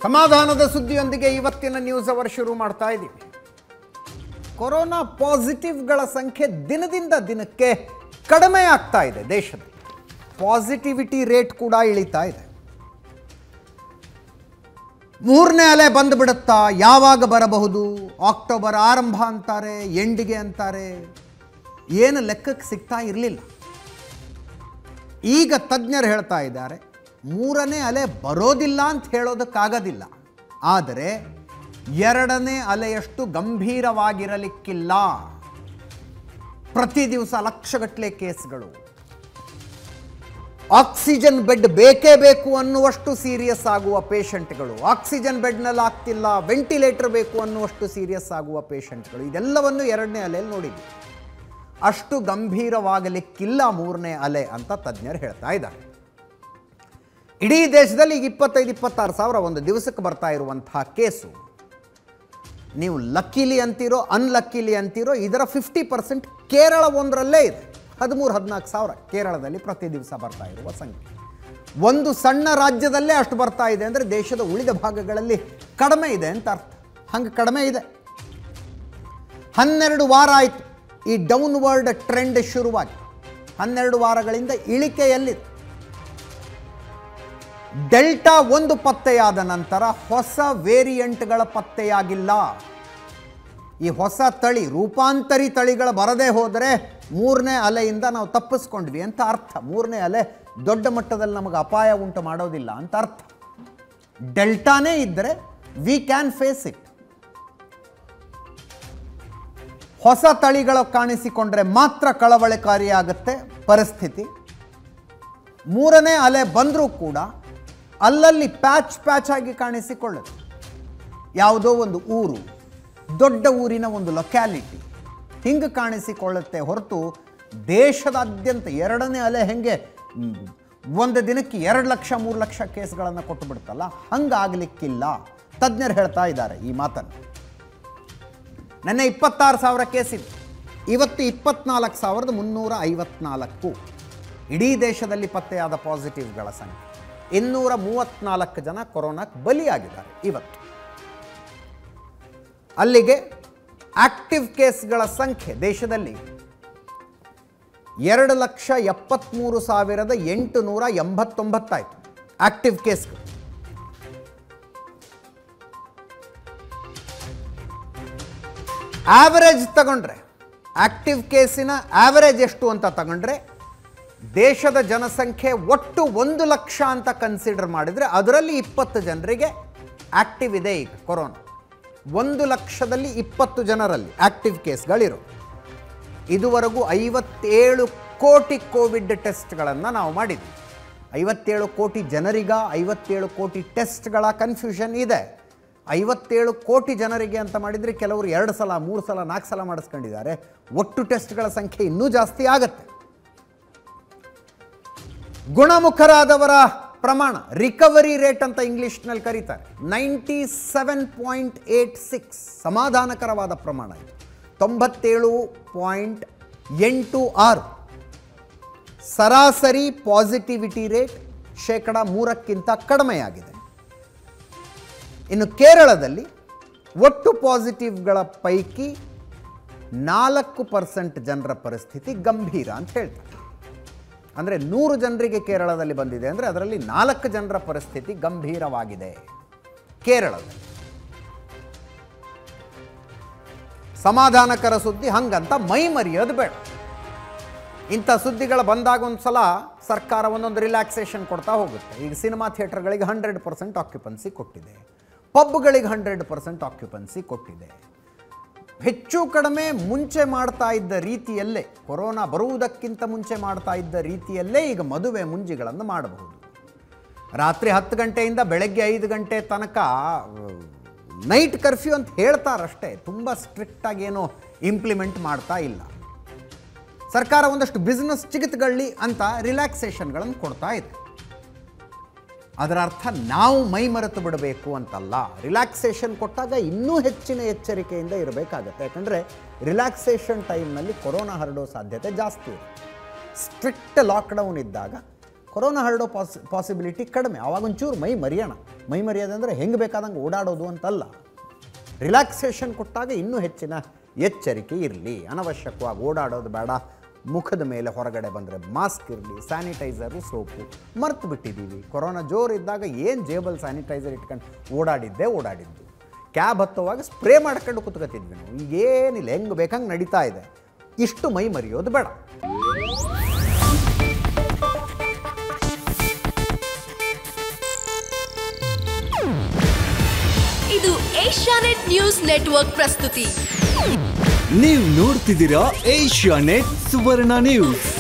ಸಮಾಧಾನದ ಸುದ್ದಿಯೊಂದಿಗೆ ಇವತ್ತಿನ news hour ಶುರು ಮಾಡ್ತಾ ಇದ್ದೀವಿ ಕೊರೋನಾ ಪಾಸಿಟಿವ್ಗಳ ಸಂಖ್ಯೆ ದಿನದಿಂದ ದಿನಕ್ಕೆ ಕಡಿಮೆ ಆಗ್ತಾ ಇದೆ ದೇಶದಲ್ಲಿ ಪಾಸಿಟಿವಿಟಿ ರೇಟ್ ಕೂಡ ಇಳಿತಾ ಇದೆ ಮೂರನೇ ಅಲೆ ಬಂದುಬಿಡುತ್ತಾ ಯಾವಾಗ ಬರಬಹುದು ಅಕ್ಟೋಬರ್ ಆರಂಭ ಅಂತಾರೆ ಎಂಡಿಗೆ ಅಂತಾರೆ ಏನು ಲೆಕ್ಕಕ್ಕೆ ಸಿಗ್ತಾ ಇರಲಿಲ್ಲ ಈಗ ತಜ್ಞರು ಹೇಳ್ತಾ ಇದ್ದಾರೆ ಮೂರನೇ ಅಲೆ ಬರೋದಿಲ್ಲ ಅಂತ ಹೇಳೋದಕ್ಕಾಗೋದಿಲ್ಲ ಆದರೆ ಎರಡನೇ ಅಲೆಯಷ್ಟು ಗಂಭೀರವಾಗಿರಲಿಕ್ಕಿಲ್ಲ ಪ್ರತಿ ದಿವಸ ಲಕ್ಷಗಟ್ಟಲೆ ಕೇಸ್ಗಳು ಆಕ್ಸಿಜನ್ ಬೆಡ್ ಬೇಕೇ ಬೇಕು ಅನ್ನುವಷ್ಟು ಸೀರಿಯಸ್ ಆಗುವ ಪೇಷಂಟ್ಗಳು ಆಕ್ಸಿಜನ್ ಬೆಡ್ನಲ್ಲಿ ಆಗ್ತಿಲ್ಲ ವೆಂಟಿಲೇಟರ್ ಬೇಕು ಅನ್ನುವಷ್ಟು ಸೀರಿಯಸ್ ಆಗುವ ಪೇಷಂಟ್ಗಳು ಇದೆಲ್ಲವನ್ನು ಎರಡನೇ ಅಲೆಯಲ್ಲಿ ನೋಡಿದ್ವಿ ಅಷ್ಟು ಗಂಭೀರವಾಗಲಿಕ್ಕಿಲ್ಲ ಮೂರನೇ ಅಲೆ ಅಂತ ತಜ್ಞರು ಹೇಳ್ತಾ ಇದ್ದಾರೆ ಇಡೀ ದೇಶದಲ್ಲಿ ಈಗ ಇಪ್ಪತ್ತೈದು ಇಪ್ಪತ್ತಾರು ಸಾವಿರ ಒಂದು ದಿವಸಕ್ಕೆ ಬರ್ತಾ ಇರುವಂತಹ ಕೇಸು ನೀವು ಲಕ್ಕಿಲಿ ಅಂತೀರೋ ಅನ್ಲಕ್ಕಿಲಿ ಅಂತೀರೋ ಇದರ ಫಿಫ್ಟಿ ಪರ್ಸೆಂಟ್ ಕೇರಳ ಒಂದರಲ್ಲೇ ಇದೆ ಹದಿಮೂರು ಹದಿನಾಲ್ಕು ಸಾವಿರ ಕೇರಳದಲ್ಲಿ ಪ್ರತಿ ದಿವಸ ಬರ್ತಾ ಇರುವ ಸಂಖ್ಯೆ ಒಂದು ಸಣ್ಣ ರಾಜ್ಯದಲ್ಲೇ ಅಷ್ಟು ಬರ್ತಾ ಇದೆ ಅಂದರೆ ದೇಶದ ಉಳಿದ ಭಾಗಗಳಲ್ಲಿ ಕಡಿಮೆ ಇದೆ ಅಂತ ಅರ್ಥ ಹಂಗೆ ಕಡಿಮೆ ಇದೆ ಹನ್ನೆರಡು ವಾರ ಆಯಿತು ಈ ಡೌನ್ವರ್ಡ್ ಟ್ರೆಂಡ್ ಶುರುವಾಗಿ ಹನ್ನೆರಡು ವಾರಗಳಿಂದ ಇಳಿಕೆಯಲ್ಲಿದೆ ಡೆಲ್ಟಾ ಒಂದು ಪತ್ತೆಯಾದ ನಂತರ ಹೊಸ ವೇರಿಯಂಟ್ಗಳ ಪತ್ತೆಯಾಗಿಲ್ಲ ಈ ಹೊಸ ತಳಿ ರೂಪಾಂತರಿ ತಳಿಗಳು ಬರದೇ ಹೋದರೆ ಮೂರನೇ ಅಲೆಯಿಂದ ನಾವು ತಪ್ಪಿಸ್ಕೊಂಡ್ವಿ ಅಂತ ಅರ್ಥ ಮೂರನೇ ಅಲೆ ದೊಡ್ಡ ಮಟ್ಟದಲ್ಲಿ ನಮಗೆ ಅಪಾಯ ಉಂಟು ಮಾಡೋದಿಲ್ಲ ಅಂತ ಅರ್ಥ ಡೆಲ್ಟಾನೇ ಇದ್ದರೆ ವಿ ಕ್ಯಾನ್ ಫೇಸ್ ಇಟ್ ಹೊಸ ತಳಿಗಳು ಕಾಣಿಸಿಕೊಂಡ್ರೆ ಮಾತ್ರ ಕಳವಳಕಾರಿಯಾಗುತ್ತೆ ಪರಿಸ್ಥಿತಿ ಮೂರನೇ ಅಲೆ ಬಂದರೂ ಕೂಡ ಅಲ್ಲಲ್ಲಿ ಪ್ಯಾಚ್ ಪ್ಯಾಚ್ ಆಗಿ ಕಾಣಿಸಿಕೊಳ್ಳುತ್ತೆ ಯಾವುದೋ ಒಂದು ಊರು ದೊಡ್ಡ ಊರಿನ ಒಂದು ಲೊಕ್ಯಾಲಿಟಿ ಹಿಂಗೆ ಕಾಣಿಸಿಕೊಳ್ಳುತ್ತೆ ಹೊರತು ದೇಶದಾದ್ಯಂತ ಎರಡನೇ ಅಲೆ ಹೆಂಗೆ ಮ್, ಒಂದು ದಿನಕ್ಕೆ ಎರಡು ಲಕ್ಷ ಮೂರು ಲಕ್ಷ ಕೇಸ್ಗಳನ್ನು ಕೊಟ್ಟು ಬಿಡ್ತಲ್ಲ ಹಂಗಾಗಲಿಕ್ಕಿಲ್ಲ ತಜ್ಞರು ಹೇಳ್ತಾ ಇದ್ದಾರೆ ಈ ಮಾತನ್ನು ನೆನ್ನೆ ಇಪ್ಪತ್ತಾರು ಸಾವಿರ ಕೇಸ್ ಇತ್ತು ಇವತ್ತು ಇಪ್ಪತ್ನಾಲ್ಕು ಸಾವಿರದ ಮುನ್ನೂರ ಐವತ್ನಾಲ್ಕು ಇಡೀ ದೇಶದಲ್ಲಿ ಪತ್ತೆಯಾದ ಪಾಸಿಟಿವ್ಗಳ ಸಂಖ್ಯೆ ಇನ್ನೂರ ಮೂವತ್ನಾಲ್ಕು ಜನ ಕೊರೋನಾಕ್ಕೆ ಬಲಿಯಾಗಿದ್ದಾರೆ ಇವತ್ತು ಅಲ್ಲಿಗೆ ಆಕ್ಟಿವ್ ಕೇಸ್ಗಳ ಸಂಖ್ಯೆ ದೇಶದಲ್ಲಿ ಎರಡು ಲಕ್ಷ ಎಪ್ಪತ್ತ್ಮೂರು ಸಾವಿರದ ಎಂಟು ನೂರ ಎಂಬತ್ತೊಂಬತ್ತಾಯಿತು ಆಕ್ಟಿವ್ ಕೇಸ್ಗಳು ಆವರೇಜ್ ತಗೊಂಡ್ರೆ ಆಕ್ಟಿವ್ ಕೇಸಿನ ಆವರೇಜ್ ಎಷ್ಟು ಅಂತ ತಗೊಂಡ್ರೆ ದೇಶದ ಜನಸಂಖ್ಯೆ ಒಟ್ಟು ಒಂದು ಲಕ್ಷ ಅಂತ ಕನ್ಸಿಡರ್ ಮಾಡಿದರೆ ಅದರಲ್ಲಿ ಇಪ್ಪತ್ತು ಜನರಿಗೆ ಆಕ್ಟಿವ್ ಇದೆ ಈಗ ಕೊರೋನಾ ಒಂದು ಲಕ್ಷದಲ್ಲಿ ಇಪ್ಪತ್ತು ಜನರಲ್ಲಿ ಆಕ್ಟಿವ್ ಕೇಸ್ಗಳಿರೋ ಇದುವರೆಗೂ ಐವತ್ತೇಳು ಕೋಟಿ ಕೋವಿಡ್ ಟೆಸ್ಟ್ಗಳನ್ನು ನಾವು ಮಾಡಿದ್ವಿ ಐವತ್ತೇಳು ಕೋಟಿ ಜನರಿಗ ಐವತ್ತೇಳು ಕೋಟಿ ಟೆಸ್ಟ್ಗಳ ಕನ್ಫ್ಯೂಷನ್ ಇದೆ ಐವತ್ತೇಳು ಕೋಟಿ ಜನರಿಗೆ ಅಂತ ಮಾಡಿದರೆ ಕೆಲವರು ಎರಡು ಸಲ ಮೂರು ಸಲ ನಾಲ್ಕು ಸಲ ಮಾಡಿಸ್ಕೊಂಡಿದ್ದಾರೆ ಒಟ್ಟು ಟೆಸ್ಟ್ಗಳ ಸಂಖ್ಯೆ ಇನ್ನೂ ಜಾಸ್ತಿ ಆಗತ್ತೆ ಗುಣಮುಖರಾದವರ ಪ್ರಮಾಣ ರಿಕವರಿ ರೇಟ್ ಅಂತ ಇಂಗ್ಲೀಷ್ನಲ್ಲಿ ಕರೀತಾರೆ ninety seven point eight six ಸಮಾಧಾನಕರವಾದ ಪ್ರಮಾಣ ಇದು ತೊಂಬತ್ತೇಳು ಪಾಯಿಂಟ್ ಎಂಟು ಆರು ಸರಾಸರಿ ಪಾಸಿಟಿವಿಟಿ ರೇಟ್ ಶೇಕಡ ಮೂರಕ್ಕಿಂತ ಕಡಿಮೆಯಾಗಿದೆ ಇನ್ನು ಕೇರಳದಲ್ಲಿ ಒಟ್ಟು ಪಾಸಿಟಿವ್ಗಳ ಪೈಕಿ ನಾಲ್ಕು ಪರ್ಸೆಂಟ್ ಜನರ ಪರಿಸ್ಥಿತಿ ಗಂಭೀರ ಅಂತ ಹೇಳ್ತಾರೆ ಅಂದರೆ ನೂರು ಜನರಿಗೆ ಕೇರಳದಲ್ಲಿ ಬಂದಿದೆ ಅಂದರೆ ಅದರಲ್ಲಿ ನಾಲ್ಕು ಜನರ ಪರಿಸ್ಥಿತಿ ಗಂಭೀರವಾಗಿದೆ ಕೇರಳದಲ್ಲಿ ಸಮಾಧಾನಕರ ಸುದ್ದಿ ಹಂಗಂತ ಮೈ ಮರೆಯೋದು ಬೇಡ ಇಂಥ ಸುದ್ದಿಗಳು ಬಂದಾಗ ಒಂದು ಸಲ ಸರ್ಕಾರ ಒಂದೊಂದು ರಿಲ್ಯಾಕ್ಸೇಷನ್ ಕೊಡ್ತಾ ಹೋಗುತ್ತೆ ಈಗ ಸಿನಿಮಾ ಥಿಯೇಟರ್ಗಳಿಗೆ ಹಂಡ್ರೆಡ್ ಪರ್ಸೆಂಟ್ ಆಕ್ಯುಪೆನ್ಸಿ ಕೊಟ್ಟಿದೆ ಪಬ್ಗಳಿಗೆ ಹಂಡ್ರೆಡ್ ಪರ್ಸೆಂಟ್ ಆಕ್ಯುಪೆನ್ಸಿ ಕೊಟ್ಟಿದೆ ಹೆಚ್ಚು ಕಡಿಮೆ ಮುಂಚೆ ಮಾಡ್ತಾ ಇದ್ದ ರೀತಿಯಲ್ಲೇ ಕೊರೋನಾ ಬರುವುದಕ್ಕಿಂತ ಮುಂಚೆ ಮಾಡ್ತಾ ಇದ್ದ ರೀತಿಯಲ್ಲೇ ಈಗ ಮದುವೆ ಮುಂಜಿಗಳನ್ನು ಮಾಡಬಹುದು ರಾತ್ರಿ ಹತ್ತು ಗಂಟೆಯಿಂದ ಬೆಳಗ್ಗೆ ಐದು ಗಂಟೆ ತನಕ ನೈಟ್ ಕರ್ಫ್ಯೂ ಅಂತ ಹೇಳ್ತಾರಷ್ಟೇ ತುಂಬ ಸ್ಟ್ರಿಕ್ಟಾಗಿ ಏನೋ ಇಂಪ್ಲಿಮೆಂಟ್ ಮಾಡ್ತಾ ಇಲ್ಲ ಸರ್ಕಾರ ಒಂದಷ್ಟು ಬಿಸ್ನೆಸ್ ಚಿಗಿತ್ಗಳ್ಳಿ ಅಂತ ರಿಲ್ಯಾಕ್ಸೇಷನ್ಗಳನ್ನು ಕೊಡ್ತಾ ಇದೆ ಅದರ ಅರ್ಥ ನಾವು ಮೈ ಮರೆತು ಬಿಡಬೇಕು ಅಂತಲ್ಲ ರಿಲ್ಯಾಕ್ಸೇಷನ್ ಕೊಟ್ಟಾಗ ಇನ್ನೂ ಹೆಚ್ಚಿನ ಎಚ್ಚರಿಕೆಯಿಂದ ಇರಬೇಕಾಗತ್ತೆ ಯಾಕಂದರೆ ರಿಲ್ಯಾಕ್ಸೇಷನ್ ಟೈಮ್ನಲ್ಲಿ ಕೊರೋನಾ ಹರಡೋ ಸಾಧ್ಯತೆ ಜಾಸ್ತಿ ಇದೆ ಸ್ಟ್ರಿಕ್ಟ್ ಲಾಕ್ಡೌನ್ ಇದ್ದಾಗ ಕೊರೋನಾ ಹರಡೋ ಪಾಸ್ ಪಾಸಿಬಿಲಿಟಿ ಕಡಿಮೆ ಆವಾಗ ಒಂಚೂರು ಮೈ ಮರಿಯೋಣ ಮೈ ಮರ್ಯಾದೆ ಅಂದರೆ ಹೆಂಗೆ ಬೇಕಾದಂಗೆ ಓಡಾಡೋದು ಅಂತಲ್ಲ ರಿಲ್ಯಾಕ್ಸೇಷನ್ ಕೊಟ್ಟಾಗ ಇನ್ನೂ ಹೆಚ್ಚಿನ ಎಚ್ಚರಿಕೆ ಇರಲಿ ಅನವಶ್ಯಕವಾಗಿ ಓಡಾಡೋದು ಬೇಡ ಮುಖದ ಮೇಲೆ ಹೊರಗಡೆ ಬಂದರೆ ಮಾಸ್ಕ್ ಇರಲಿ ಸ್ಯಾನಿಟೈಸರು ಸೋಪು ಮರ್ತು ಬಿಟ್ಟಿದ್ದೀವಿ ಕೊರೋನಾ ಜೋರು ಇದ್ದಾಗ ಏನು ಜೇಬಲ್ ಸ್ಯಾನಿಟೈಸರ್ ಇಟ್ಕೊಂಡು ಓಡಾಡಿದ್ದೇ ಓಡಾಡಿದ್ದು ಕ್ಯಾಬ್ ಹತ್ತುವಾಗ ಸ್ಪ್ರೇ ಮಾಡ್ಕೊಂಡು ಕುತ್ಕೋತಿದ್ವಿ ನಾವು ಈಗ ಏನಿಲ್ಲ ಹೆಂಗೆ ಬೇಕಂಗೆ ನಡೀತಾ ಇದೆ ಇಷ್ಟು ಮೈ ಮರೆಯೋದು ಬೇಡ ಇದು ಏಷ್ಯಾನೆಟ್ ನ್ಯೂಸ್ ನೆಟ್ವರ್ಕ್ ಪ್ರಸ್ತುತಿ ನೀವು ನೋಡ್ತಿದ್ದೀರಾ ಏಷ್ಯಾ ನೆಟ್ ಸುವರ್ಣ ನ್ಯೂಸ್